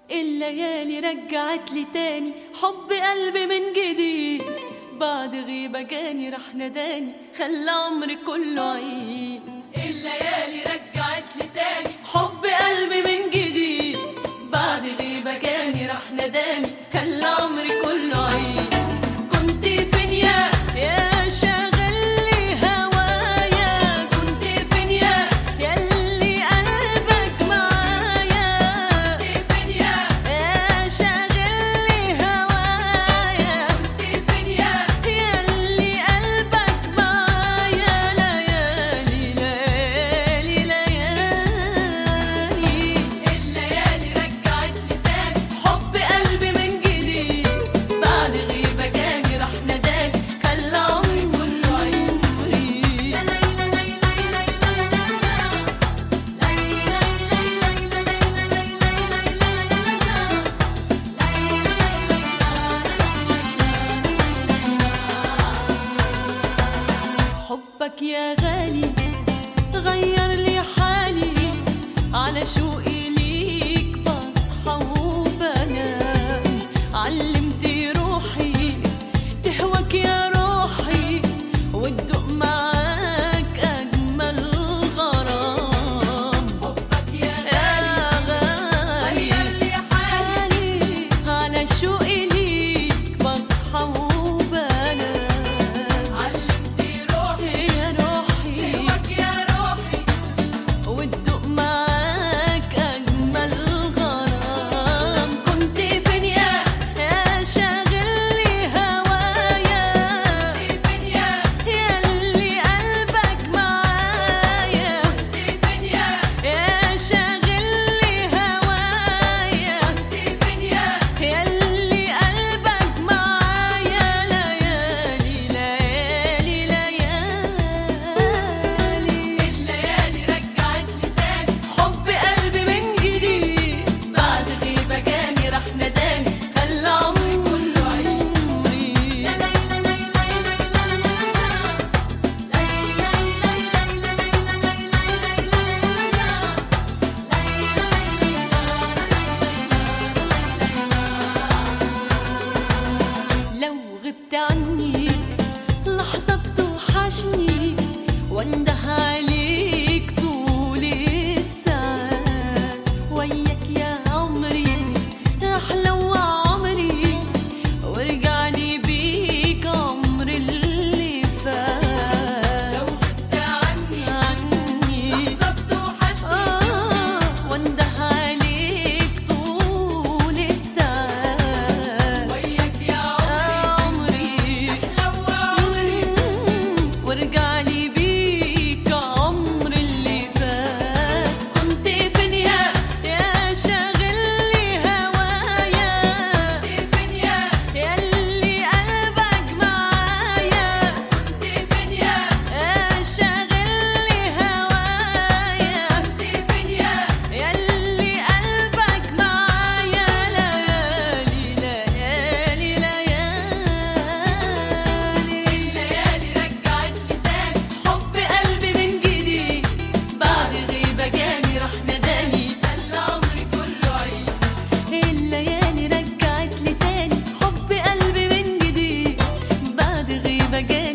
الليالي رجعت لي تاني حب قلبي من جديد بعد غيبة جاني راح نداني خلى عمري كله عيد الليالي رجعت لي تاني حب قلبي من جديد بعد غيبة جاني راح نداني خلى عمري كله عيد كنت فين يا يا شاغل لي هوايا كنت فين يا ياللي قلبك معايا كنت فين يا يا شاغل لي هوايا كنت فين يا ياللي قلبك معايا ليالي ليالي ليالي الليالي رجعت لي تاني حب قلبي من جديد بعد غيبة جاني راح نداني خلى عمري كله عمري لا لا لا لا لا حبك يا غالي غير لي حالي على شوقي ليك بصحى وبنام علمت روحي تهواك يا روحي وتدوق معاك أجمل غرام حبك يا غالي غير لي حالي على شوقي ليك بصحى وبنام علمتي روحي يا روحي هواك يا روحي وتدوق معاك أجمل غرام كنت فين يا يا شاغل لي هوايا كنت فين يا ياللي قلبك معايا كنت فين يا يا شاغل لي هوايا كنت فين يا ياللي قلبك معايا ليالي ليالي ليالي الليالي رجعت لي تاني حب قلبي من جديد بعد غيبة جاني راح نداني خلى عمري كله عمري لا لا لا لا لو غبت عني لحظة بتوحشني وانده عليك طول الساعات وياك يا عمري أحلى وعمري وارجع لي بيك عمر اللي فات لو غبت عني عني لحظة بتوحشني وانده عليك طول الساعات وياك يا عمري أحلى وعمري وارجع لي بيك عمر اللي فات كنت فين يا يا شاغل لي هوايا كنت فين يا ياللي قلبك معايا كنت فين يا يا شاغل لي هوايا كنت فين يا ياللي قلبك معايا ليالي ليالي ليالي الليالي رجعت لي تاني حب قلبي من جديد بعد غيبة جاني راح نداني خلى عمري كله عيد الليالي رجعت لي تاني حب قلبي من جديد بعد غيبة جاني